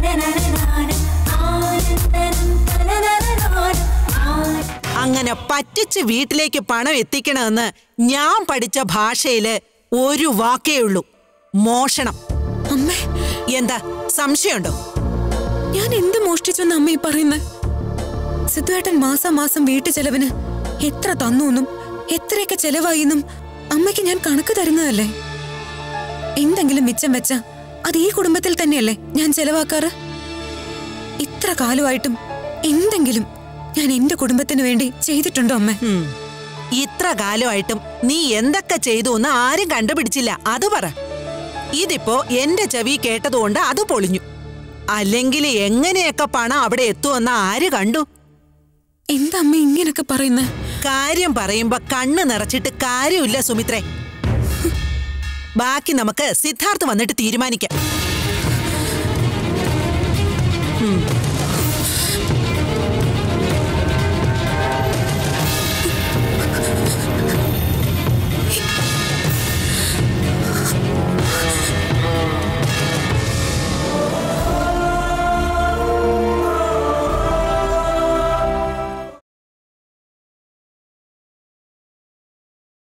അങ്ങനെ പറ്റിച്ച് വീട്ടിലേക്ക് പണം എത്തിക്കണമെന്ന് ഞാൻ പഠിച്ച ഭാഷയില് ഒരു വാക്കേ ഉള്ളൂ മോഷണം അമ്മേ എന്താ സംശയമുണ്ടോ ഞാൻ എന്ത് മോഷ്ടിച്ചെന്ന് അമ്മ ഈ പറയുന്നത് സിദ്ധുവേട്ടൻ മാസം മാസം വീട്ടു ചെലവിന് എത്ര തന്നൂന്നും എത്രയൊക്കെ ചെലവായിന്നും അമ്മയ്ക്ക് ഞാൻ കണക്ക് തരുന്നതല്ലേ എന്തെങ്കിലും മിച്ചം വെച്ച അത് ഈ കുടുംബത്തിൽ തന്നെയല്ലേ ഞാൻ ചെലവാക്കാറ് ഇത്ര കാലമായിട്ടും എന്തെങ്കിലും ഞാൻ എന്റെ കുടുംബത്തിന് വേണ്ടി ചെയ്തിട്ടുണ്ടോ അമ്മ ഉം. ഇത്ര കാലമായിട്ടും നീ എന്തൊക്കെ ചെയ്തു എന്ന് ആരും കണ്ടുപിടിച്ചില്ല അത് പറ ഇതിപ്പോ എന്റെ ചെവി കേട്ടതുകൊണ്ട് അത് പൊളിഞ്ഞു അല്ലെങ്കിൽ എങ്ങനെയൊക്കെ പണം അവിടെ എത്തുമെന്ന് ആര് കണ്ടു എന്താ അമ്മ ഇങ്ങനൊക്കെ പറയുന്നത് കാര്യം പറയുമ്പോ കണ്ണ് നിറച്ചിട്ട് കാര്യമില്ല സുമിത്രേ ബാക്കി നമുക്ക് സിദ്ധാർത്ഥ് വന്നിട്ട് തീരുമാനിക്കാം ഉം.